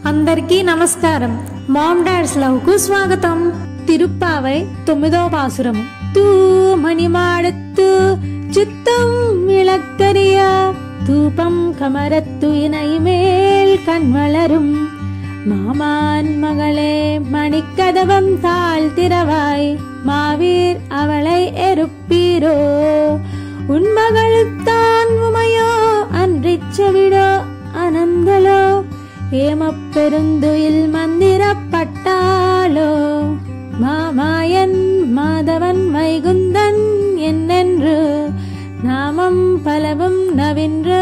అందరికీ నమస్కారం ma'am dad's love కు స్వాగతం తిరుప్పావై తొమ్మిదవ పాసురము తూ మణిమాడత్తు చిత్తం విளக்கரிய தூபம் கமரத்து இணைமேல் கண்வளரும் மாமான் மகளே மணிக்கதவம் தாழ் திறவாய் மாவீர் அவளை எருப்பீரோ உன் மகளுத்தான் உமையோ அன்றிச்சவிடோ அனந்தலோ ஏமப்பெருந்துயில் மந்திரப்பட்டாளோ மாமாயன் மாதவன் வைகுந்தன் என்னென்று நாமம் பலவும் நவின்று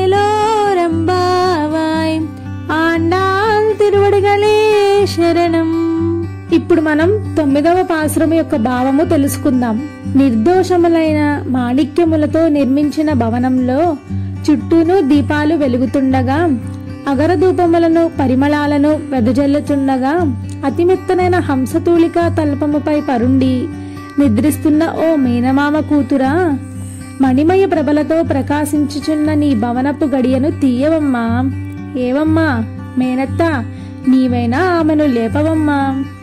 ఏలోరంబావాయ్ ఆండాల్ తిరువడిగలే శరణం ఇప్పుడు మనం తొమ్మిదవ పాసురం యొక్క భావము తెలుసుకుందాం నిర్దోషములైన మాణిక్యములతో నిర్మించిన భవనంలో చుట్టూను దీపాలు వెలుగుతుండగా అగరధూపములను పరిమళాలను వెదజల్లుతుండగా అతిమెత్తనైన హంసతూలిక తల్పముపై పరుండి నిద్రిస్తున్న ఓ మేనమామ కూతురా మణిమయ ప్రభలతో ప్రకాశించుచున్న నీ భవనపు గడియను తీయవమ్మా ఏవమ్మా మేనత్త నీవైనా ఆమెను లేపవమ్మా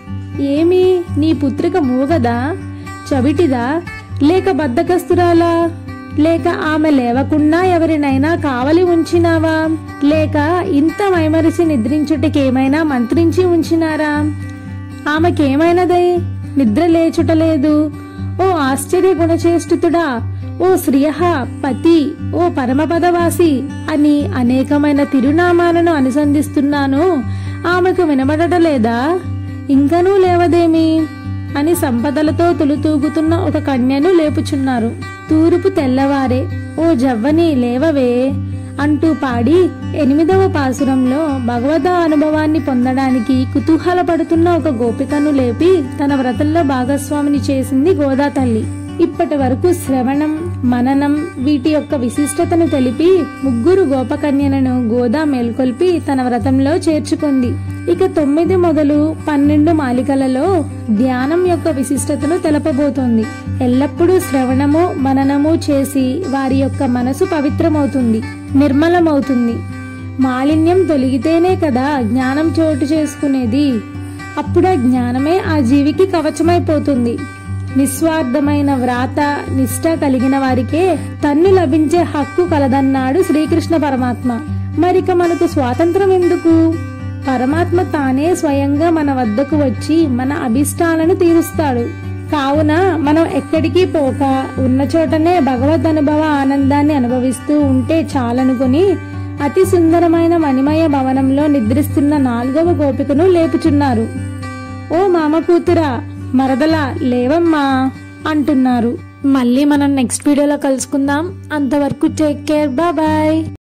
ఏమి నీ పుత్రిక మూగదా చవిటిదా లేక బద్దకస్తురాలా లేక ఆమె లేవకుండా ఎవరినైనా కావలి ఉంచినావా లేక ఇంత మైమరిసి నిద్రించుటకేమైనా మంత్రించి ఉంచినారా ఆమెకేమైనదే నిద్ర లేచుటలేదు ఓ ఆశ్చర్య గుణచేష్టితుడా ఓ శ్రియ పతి ఓ పరమపదవాసి అని అనేకమైన తిరునామాలను అనుసంధిస్తున్నాను ఆమెకు వినబడటలేదా ఇంకనూ లేవదేమి అని సంపదలతో తులుతూగుతున్న ఒక కన్యను లేపుచున్నారు తూర్పు తెల్లవారే ఓ జవ్వని లేవవే అంటూ పాడి ఎనిమిదవ పాసురంలో భగవద అనుభవాన్ని పొందడానికి కుతూహలపడుతున్న ఒక గోపికను లేపి తన వ్రతంలో భాగస్వామిని చేసింది గోదా తల్లి ఇప్పటి వరకు శ్రవణం మననం వీటి యొక్క విశిష్టతను తెలిపి ముగ్గురు గోపకన్యలను గోదా మేల్కొల్పి తన వ్రతంలో చేర్చుకుంది ఇక తొమ్మిది మొదలు పన్నెండు మాలికలలో ధ్యానం యొక్క విశిష్టతను తెలపబోతోంది ఎల్లప్పుడూ శ్రవణము మననము చేసి వారి యొక్క మనసు పవిత్రమవుతుంది నిర్మలమవుతుంది మాలిన్యం తొలగితేనే కదా జ్ఞానం చోటు చేసుకునేది అప్పుడు ఆ జ్ఞానమే ఆ జీవికి కవచమైపోతుంది నిస్వార్థమైన వ్రాత నిష్ట కలిగిన వారికే తన్ను లభించే హక్కు కలదన్నాడు శ్రీకృష్ణ పరమాత్మ మరిక మనకు స్వాతంత్రం ఎందుకు పరమాత్మ తానే స్వయంగా మన వద్దకు వచ్చి మన అభిష్టాలను తీరుస్తాడు కావున మనం ఎక్కడికి పోక ఉన్న చోటనే భగవద్ అనుభవ ఆనందాన్ని అనుభవిస్తూ ఉంటే చాలనుకుని అతి సుందరమైన మణిమయ భవనంలో నిద్రిస్తున్న నాలుగవ గోపికను లేపుచున్నారు ఓ మామ కూతురా మరదలా లేవమ్మా అంటున్నారు మళ్ళీ మనం నెక్స్ట్ వీడియోలో కలుసుకుందాం అంతవరకు టేక్ కేర్ బాయ్